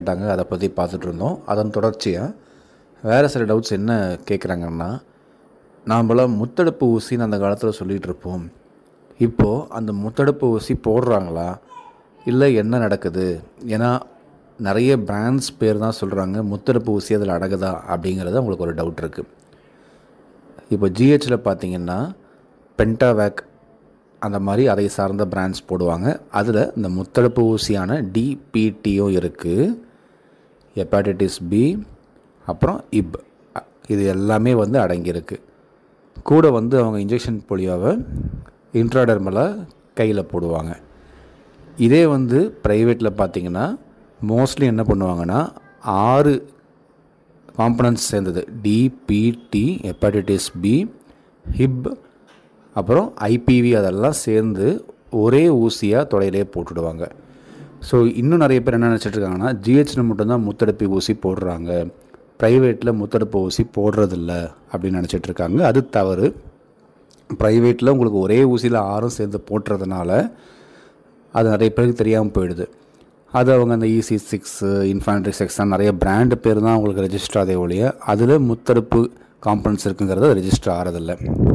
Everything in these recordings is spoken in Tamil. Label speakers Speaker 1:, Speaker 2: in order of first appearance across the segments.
Speaker 1: கேட்டாங்க அதை பற்றி பார்த்துட்டு இருந்தோம் அதன் தொடர்ச்சியாக வேறு சில டவுட்ஸ் என்ன கேட்குறாங்கன்னா நாம்பளாம் முத்தடுப்பு ஊசின்னு அந்த காலத்தில் சொல்லிகிட்டு இருப்போம் இப்போது அந்த முத்தடுப்பு ஊசி போடுறாங்களா இல்லை என்ன நடக்குது ஏன்னா நிறைய பிராண்ட்ஸ் பேர் தான் சொல்கிறாங்க முத்தடுப்பு ஊசி அதில் அடகுதா அப்படிங்கிறது உங்களுக்கு ஒரு டவுட் இருக்குது இப்போ ஜிஹெச்சில் பார்த்தீங்கன்னா பென்டாவேக் அந்த மாதிரி அதை சார்ந்த பிராண்ட்ஸ் போடுவாங்க அதில் இந்த முத்தடுப்பு ஊசியான டிபிடியும் இருக்குது ஹெப்பாட்டிட்டிஸ் பி அப்புறம் இப் இது எல்லாமே வந்து அடங்கியிருக்கு கூட வந்து அவங்க இன்ஜெக்ஷன் போலியோவை இன்ட்ராடர்மலாக கையில் போடுவாங்க இதே வந்து ப்ரைவேட்டில் பார்த்தீங்கன்னா மோஸ்ட்லி என்ன பண்ணுவாங்கன்னா ஆறு காம்பனன்ட்ஸ் சேர்ந்தது டிபிடி ஹெப்பாட்டிட்டிஸ் பி ஹிப் அப்புறம் ஐபிவி அதெல்லாம் சேர்ந்து ஒரே ஊசியாக தொடையிலே போட்டுடுவாங்க ஸோ இன்னும் நிறைய பேர் என்ன நினச்சிட்டு இருக்காங்கன்னா ஜிஹெச்சில் மட்டும்தான் முத்தடுப்பு ஊசி போடுறாங்க ப்ரைவேட்டில் முத்தடுப்பு ஊசி போடுறதில்ல அப்படின்னு நினச்சிட்டு இருக்காங்க அது தவறு ப்ரைவேட்டில் உங்களுக்கு ஒரே ஊசியில் ஆறும் சேர்ந்து போட்டுறதுனால அது நிறைய பேருக்கு தெரியாமல் போயிடுது அது அவங்க அந்த இசி சிக்ஸு இன்ஃபான்ட்ரி செக்ஸான் நிறைய பிராண்டு பேர் தான் அவங்களுக்கு ரெஜிஸ்டர் ஆதே ஒழிய அதில் முத்தடுப்பு காம்பனன்ட்ஸ் இருக்குங்கிறது ரெஜிஸ்டர் ஆகிறதில்ல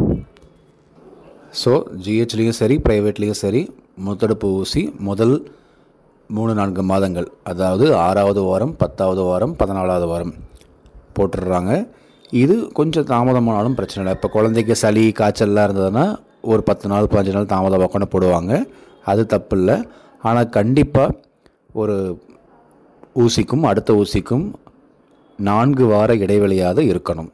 Speaker 1: ஸோ ஜிஹெச்லேயும் சரி ப்ரைவேட்லேயும் சரி முத்தடுப்பு ஊசி முதல் மூணு நான்கு மாதங்கள் அதாவது ஆறாவது வாரம் பத்தாவது வாரம் பதினாலாவது வாரம் போட்டுடுறாங்க இது கொஞ்சம் தாமதமானாலும் பிரச்சனை இல்லை இப்போ குழந்தைக்கு சளி காய்ச்சல்லாம் இருந்ததுன்னா ஒரு பத்து நாள் பதினஞ்சு நாள் தாமதமாக கொண்டு போடுவாங்க அது தப்பு இல்லை ஆனால் கண்டிப்பாக ஒரு ஊசிக்கும் அடுத்த ஊசிக்கும் நான்கு வார இடைவெளியாக இருக்கணும்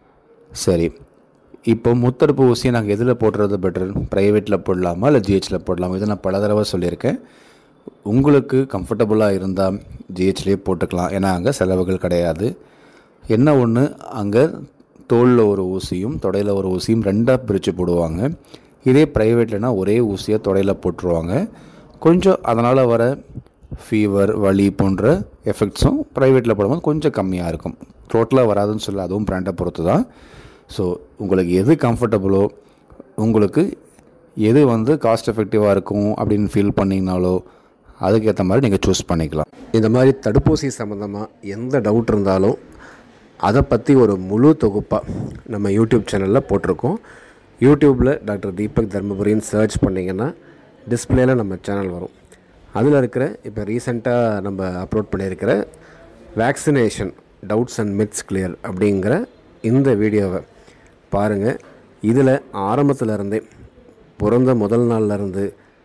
Speaker 1: சரி இப்போ முத்தடுப்பு ஊசியை நாங்கள் எதில் போடுறது பெட்டர் ப்ரைவேட்டில் போடலாமா இல்லை ஜிஹெச்சில் போடலாமா இதை நான் பல தடவை சொல்லியிருக்கேன் உங்களுக்கு கம்ஃபர்டபுளாக இருந்தால் ஜிஹெச்லேயே போட்டுக்கலாம் ஏன்னா அங்கே செலவுகள் கிடையாது என்ன ஒன்று அங்கே தோளில் ஒரு ஊசியும் தொடையில் ஒரு ஊசியும் ரெண்டாக பிரித்து போடுவாங்க இதே ப்ரைவேட்லனா ஒரே ஊசியை தொடையில் போட்டுருவாங்க கொஞ்சம் அதனால் வர ஃபீவர் வலி போன்ற எஃபெக்ட்ஸும் ப்ரைவேட்டில் போடும்போது கொஞ்சம் கம்மியாக இருக்கும் டோட்டலாக வராதுன்னு சொல்ல அதுவும் பிராண்டை பொறுத்து தான் ஸோ உங்களுக்கு எது கம்ஃபர்டபுளோ உங்களுக்கு எது வந்து காஸ்ட் எஃபெக்டிவாக இருக்கும் அப்படின்னு ஃபீல் பண்ணிங்கனாலோ அதுக்கேற்ற மாதிரி நீங்கள் சூஸ் பண்ணிக்கலாம்
Speaker 2: இந்த மாதிரி தடுப்பூசி சம்மந்தமாக எந்த டவுட் இருந்தாலும் அதை பற்றி ஒரு முழு தொகுப்பாக நம்ம யூடியூப் சேனலில் போட்டிருக்கோம் யூடியூப்பில் டாக்டர் தீபக் தர்மபுரின்னு சர்ச் பண்ணிங்கன்னா டிஸ்பிளேல நம்ம சேனல் வரும் அதில் இருக்கிற இப்போ ரீசெண்டாக நம்ம அப்லோட் பண்ணியிருக்கிற vaccination doubts and myths clear அப்படிங்கிற இந்த வீடியோவை பாருங்கள் இதில் ஆரம்பத்தில் இருந்தே பிறந்த முதல் நாள்ல இருந்து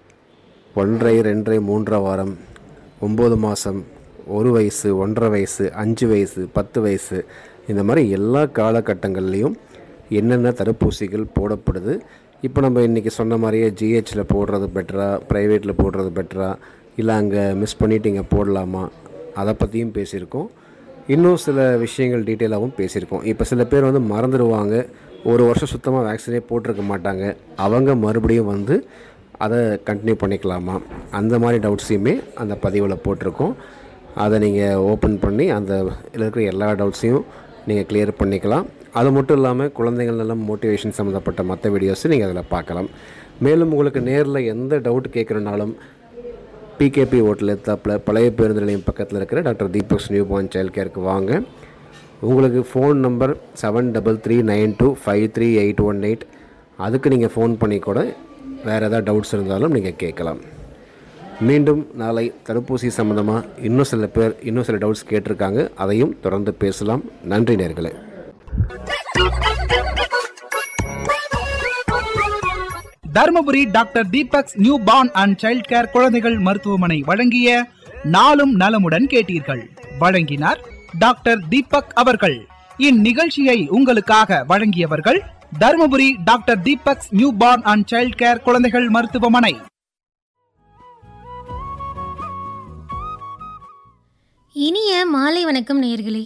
Speaker 2: ஒன்றரை ரெண்டரை மூன்றரை வாரம் ஒம்பது மாதம் ஒரு வயசு ஒன்றரை வயசு அஞ்சு வயசு பத்து வயசு இந்த மாதிரி எல்லா காலகட்டங்கள்லேயும் என்னென்ன தடுப்பூசிகள் போடப்படுது இப்போ நம்ம இன்றைக்கி சொன்ன மாதிரியே ஜிஹெச்சில் போடுறது பெட்டரா ப்ரைவேட்டில் போடுறது பெட்டரா இல்லை அங்கே மிஸ் பண்ணிட்டு இங்கே போடலாமா அதை பற்றியும் பேசியிருக்கோம் இன்னும் சில விஷயங்கள் டீட்டெயிலாகவும் பேசியிருக்கோம் இப்போ சில பேர் வந்து மறந்துடுவாங்க ஒரு வருஷம் சுத்தமாக வேக்சினே போட்டிருக்க மாட்டாங்க அவங்க மறுபடியும் வந்து அதை கண்டினியூ பண்ணிக்கலாமா அந்த மாதிரி டவுட்ஸையுமே அந்த பதிவில் போட்டிருக்கோம் அதை நீங்கள் ஓப்பன் பண்ணி அந்த இதில் இருக்கிற எல்லா டவுட்ஸையும் நீங்கள் கிளியர் பண்ணிக்கலாம் அது மட்டும் இல்லாமல் குழந்தைகள் நலம் மோட்டிவேஷன் சம்மந்தப்பட்ட மற்ற வீடியோஸும் நீங்கள் அதில் பார்க்கலாம் மேலும் உங்களுக்கு நேரில் எந்த டவுட் கேட்குறனாலும் பிகேபி ஹோட்டல் எத்தாப்பில் பழைய பேருந்து நிலையம் பக்கத்தில் இருக்கிற doctor Deepak's new born child கேருக்கு வாங்க உங்களுக்கு phone number seven double three nine two five three eight one eight அதுக்கு நீங்கள் ஃபோன் பண்ணி கூட வேறு ஏதாவது டவுட்ஸ் இருந்தாலும் நீங்கள் கேட்கலாம் மீண்டும் நாளை தடுப்பூசி சம்மந்தமாக இன்னும் சில பேர் இன்னும் சில டவுட்ஸ் கேட்டிருக்காங்க அதையும் தொடர்ந்து பேசலாம் நன்றி நேர்களே
Speaker 3: Dharmapuri doctor Deepak's new born and child care குழந்தைகள் மருத்துவமனை வழங்கிய நாளும் நலமுடன் கேட்டீர்கள் வழங்கினார் டாக்டர் தீபக் அவர்கள் இந்நிகழ்ச்சியை உங்களுக்காக வழங்கியவர்கள் Dharmapuri doctor Deepak's new born and child care குழந்தைகள் மருத்துவமனை
Speaker 4: இனிய மாலை வணக்கம் நேயர்களே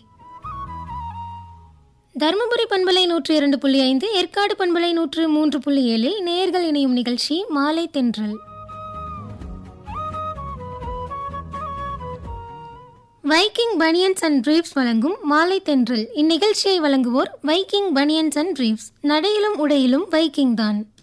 Speaker 4: தருமபுரி பண்பலை நூற்று இரண்டு புள்ளி ஐந்து ஏற்காடு பண்பலை நூற்று மூன்று புள்ளி ஏழில் நேயர்கள் இணையும் நிகழ்ச்சி மாலை தென்றல் வைக்கிங் பனியன்ஸ் அண்ட் பிரீவ்ஸ் வழங்கும் மாலை தென்றல் இந்நிகழ்ச்சியை வழங்குவோர் வைக்கிங் பனியன்ஸ் அண்ட் பிரீவ்ஸ் நடையிலும் உடையிலும் வைக்கிங் தான்